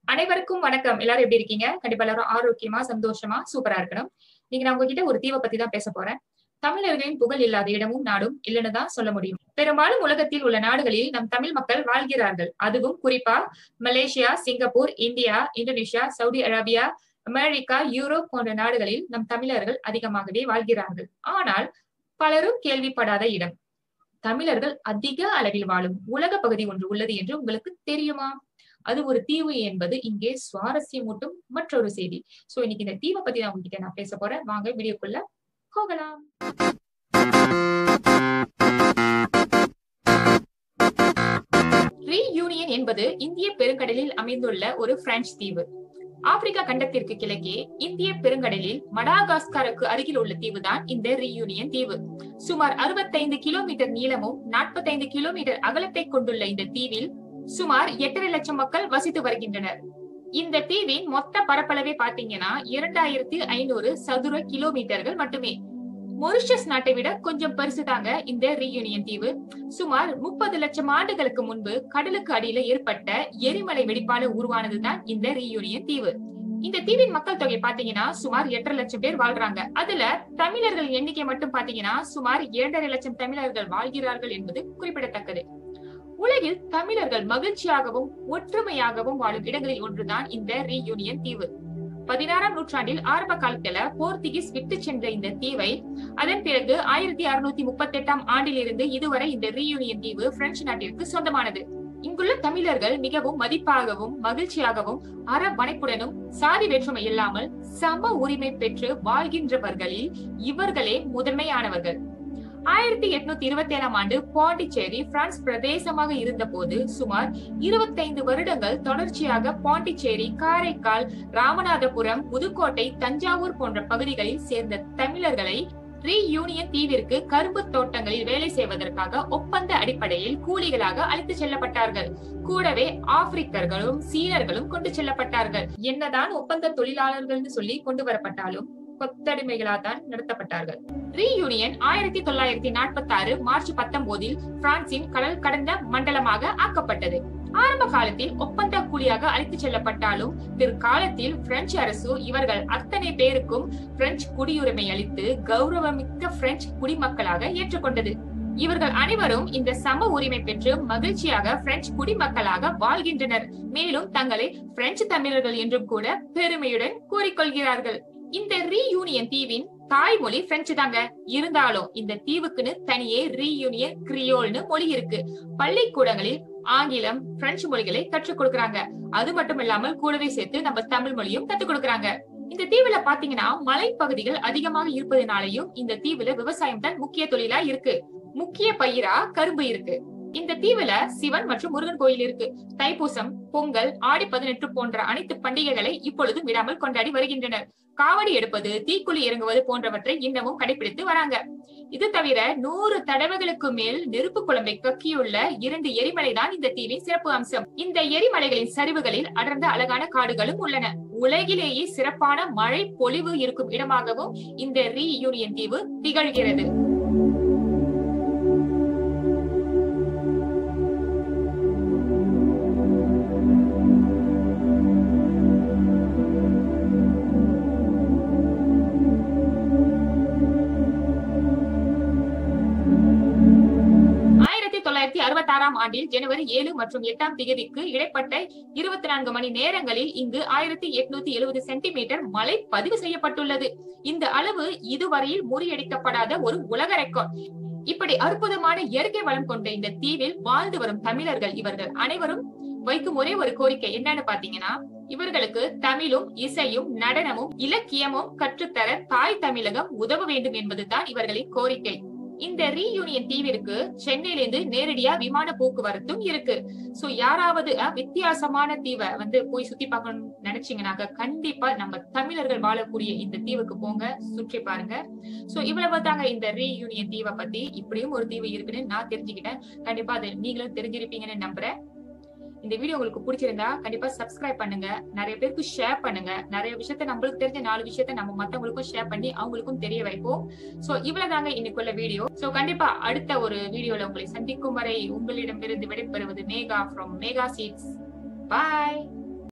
அனைவருக்கும் வணக்கம் எல்லாரும் எப்படி இருக்கீங்க கண்டிப்பா எல்லாரும் ஆரோக்கியமா சந்தோஷமா சூப்பரா இருக்கணும் நீங்க நான் உங்ககிட்ட ஒரு தீவை பத்தி தான் பேச போறேன் தமிழர்களின் புகழ் இல்லாத இடமும் நாடும் இல்லைன்னு தான் சொல்ல முடியும் பெரும்பாலும் உலகத்தில் உள்ள நாடுகளில் நம் தமிழ் மக்கள் வாழ்கிறார்கள் அதுவும் குறிப்பா Malaysia Singapore India Indonesia Saudi Arabia America Europe போன்ற நாடுகளில் நம் தமிழர்கள் அதிகமாகவே வாழ்கிறார்கள் ஆனால் பலரும் கேள்விப்படாத இடம் தமிழர்கள் அதிக அளவில் வாழும் உலக பகுதி ஒன்று உள்ளது என்று உங்களுக்கு தெரியுமா அது ஒரு தீவு என்பது இங்கே சுவாரஸ்யமூட்டும் மற்றொரு செய்தி சோ இன்னைக்கு இந்த தீவை பத்தி நான் உங்ககிட்ட நான் பேச போறேன் வாங்க வீடியோக்குள்ள போகலாம் ரீயூனியன் என்பது இந்திய பெருங்கடலில் அமைந்துள்ள ஒரு பிரெஞ்சு தீவு ஆப்பிரிக்கா கண்டத்திற்கு கிழக்கே இந்திய பெருங்கடலில் மடாகாஸ்கருக்கு அருகில் உள்ள தீவுதான் இந்த ரீயூனியன் தீவு சுமார் அறுபத்தைந்து கிலோமீட்டர் நீளமும் நாற்பத்தைந்து கிலோமீட்டர் அகலத்தை கொண்டுள்ள இந்த தீவில் சுமார் எட்டரை லட்சம் மக்கள் வசித்து வருகின்றனர் இந்த தீவின் மொத்த பரப்பளவே பாத்தீங்கன்னா இரண்டாயிரத்தி ஐநூறு சதுர கிலோமீட்டர்கள் மட்டுமே மொரிஷஸ் நாட்டை விட கொஞ்சம் பெருசுதாங்க இந்த ரீயூனியன் தீவு சுமார் முப்பது லட்சம் ஆண்டுகளுக்கு முன்பு கடலுக்கு அடியில ஏற்பட்ட எரிமலை வெடிப்பால உருவானதுதான் இந்த ரீயூனியன் தீவு இந்த தீவின் மக்கள் தொகை பாத்தீங்கன்னா சுமார் எட்டரை லட்சம் பேர் வாழ்றாங்க அதுல தமிழர்கள் எண்ணிக்கை மட்டும் பாத்தீங்கன்னா சுமார் இரண்டரை லட்சம் தமிழர்கள் வாழ்கிறார்கள் என்பது குறிப்பிடத்தக்கது உலகில் தமிழர்கள் மகிழ்ச்சியாகவும் ஒற்றுமையாகவும் வாழும் இடங்களில் ஒன்றுதான் இந்த ரீயூனியன் தீவு பதினாறாம் நூற்றாண்டில் ஆரம்ப காலத்துல போர்த்துகீஸ் விட்டு சென்ற இந்த தீவை அதன் பிறகு ஆயிரத்தி அறுநூத்தி முப்பத்தி எட்டாம் ஆண்டிலிருந்து இதுவரை இந்த ரீயூனியன் தீவு பிரெஞ்சு நாட்டிற்கு சொந்தமானது இங்குள்ள தமிழர்கள் மிகவும் மதிப்பாகவும் மகிழ்ச்சியாகவும் அறவணைப்புடனும் சாதி வேற்றுமை இல்லாமல் சம உரிமை பெற்று வாழ்கின்றவர்களில் இவர்களே முதன்மையானவர்கள் ஆயிரத்தி எட்நூத்தி இருபத்தி ஏழாம் ஆண்டு பாண்டிச்சேரி பிரான்ஸ் பிரதேசமாக இருந்த போது சுமார் இருபத்தைந்து வருடங்கள் தொடர்ச்சியாக பாண்டிச்சேரி காரைக்கால் ராமநாதபுரம் புதுக்கோட்டை தஞ்சாவூர் போன்ற பகுதிகளில் சேர்ந்த தமிழர்களை ரீயூனியன் தீவிற்கு கரும்பு தோட்டங்களில் வேலை செய்வதற்காக ஒப்பந்த அடிப்படையில் கூலிகளாக அழைத்து செல்லப்பட்டார்கள் கூடவே ஆப்பிரிக்கர்களும் சீனர்களும் கொண்டு செல்லப்பட்டார்கள் என்னதான் ஒப்பந்த தொழிலாளர்கள்னு சொல்லி கொண்டு வரப்பட்டாலும் கொத்தடிமைகளா தான் நடத்தப்பட்டார்கள் ரீயூனியன் ஆயிரத்தி தொள்ளாயிரத்தி நாற்பத்தி ஆறு மார்ச் பத்தொன்பதில் பிரான்சின் கடல் கடந்த மண்டலமாக ஆக்கப்பட்டது ஆரம்ப காலத்தில் ஒப்பந்த கூலியாக அழைத்து செல்லப்பட்டாலும் பிற்காலத்தில் பிரெஞ்சு அரசு இவர்கள் அத்தனை பேருக்கும் பிரெஞ்சு குடியுரிமை அளித்து கௌரவமிக்க பிரெஞ்சு குடிமக்களாக ஏற்றுக்கொண்டது இவர்கள் அனைவரும் இந்த சம உரிமை பெற்று மகிழ்ச்சியாக பிரெஞ்சு குடிமக்களாக வாழ்கின்றனர் மேலும் தங்களை பிரெஞ்சு தமிழர்கள் என்றும் கூட பெருமையுடன் கூறிக்கொள்கிறார்கள் இந்த ரீயூனியன் தீவின் தாய்மொழி பிரெஞ்சு தாங்க இருந்தாலும் இந்த தீவுக்குன்னு தனியே ரீயூனியன் கிரியோல்னு மொழி இருக்கு பள்ளிக்கூடங்களில் ஆங்கிலம் பிரெஞ்சு மொழிகளை கற்றுக் கொடுக்கறாங்க அது மட்டும் இல்லாமல் கூடவே சேர்த்து நம்ம தமிழ் மொழியும் கத்துக் கொடுக்கறாங்க இந்த தீவுல பாத்தீங்கன்னா மலைப்பகுதிகள் அதிகமாக இருப்பதனாலையும் இந்த தீவுல விவசாயம் தான் முக்கிய தொழிலா இருக்கு முக்கிய பயிரா கரும்பு இருக்கு இந்த தீவுல சிவன் மற்றும் முருகன் கோயில் இருக்கு தைப்பூசம் பொங்கல் ஆடி பதினெட்டு போன்ற அனைத்து பண்டிகைகளை இப்பொழுதும் விடாமல் கொண்டாடி வருகின்றனர் காவடி எடுப்பது தீக்குழி இறங்குவது போன்றவற்றை இன்னமும் கடைபிடித்து வராங்க இது தவிர நூறு தடவைகளுக்கு மேல் நெருப்பு குழம்பை கக்கியுள்ள இரண்டு எரிமலை தான் இந்த தீவின் சிறப்பு அம்சம் இந்த எரிமலைகளின் சரிவுகளில் அடர்ந்த அழகான காடுகளும் உள்ளன உலகிலேயே சிறப்பான மழை பொழிவு இருக்கும் இடமாகவும் இந்த ரீயூனியன் தீவு திகழ்கிறது தொள்ளாயிரத்தி அறுபத்தி ஆறாம் ஆண்டில் ஜனவரி ஏழு மற்றும் எட்டாம் திகதிக்கு இடைப்பட்ட இருபத்தி நான்கு மணி நேரங்களில் இங்கு ஆயிரத்தி எட்நூத்தி எழுபது சென்டிமீட்டர் மழை பதிவு செய்யப்பட்டுள்ளது இந்த அளவு இதுவரையில் முறியடிக்கப்படாத ஒரு உலக ரெக்கார்ட் இப்படி அற்புதமான இயற்கை வளம் கொண்ட இந்த தீவில் வாழ்ந்து வரும் தமிழர்கள் இவர்கள் அனைவரும் வைக்கும் ஒரே ஒரு கோரிக்கை என்னன்னு பாத்தீங்கன்னா இவர்களுக்கு தமிழும் இசையும் நடனமும் இலக்கியமும் கற்றுத்தர தாய் தமிழகம் உதவ வேண்டும் என்பதுதான் இவர்களின் கோரிக்கை இந்த ரீயூனியன் தீவிற்கு சென்னையிலிருந்து நேரடியா விமான போக்குவரத்தும் இருக்கு சோ யாராவது வித்தியாசமான தீவை வந்து போய் சுத்தி பார்க்கணும்னு நினைச்சீங்கன்னாக்க கண்டிப்பா நம்ம தமிழர்கள் வாழக்கூடிய இந்த தீவுக்கு போங்க சுற்றி பாருங்க சோ இவ்வளவு தாங்க இந்த ரீயூனியன் தீவை பத்தி இப்படியும் ஒரு தீவு இருக்குன்னு நான் தெரிஞ்சுக்கிட்டேன் கண்டிப்பா அது நீங்களும் தெரிஞ்சிருப்பீங்கன்னு நம்புறேன் இந்த வீடியோ உங்களுக்கு பிடிச்சிருந்தா கண்டிப்பா சப்ஸ்கிரைப் பண்ணுங்க நிறைய பேருக்கு ஷேர் பண்ணுங்க நிறைய விஷயத்த நம்மளுக்கு தெரிஞ்ச நாலு விஷயத்த நம்ம மத்தவங்களுக்கும் ஷேர் பண்ணி அவங்களுக்கும் தெரிய வைப்போம் சோ இவ்வளவுதாங்க இன்னைக்குள்ள வீடியோ சோ கண்டிப்பா அடுத்த ஒரு வீடியோல உங்களை சந்திக்கும் வரை உங்களிடமிருந்து விடைபெறுவது Mega from Mega seats bye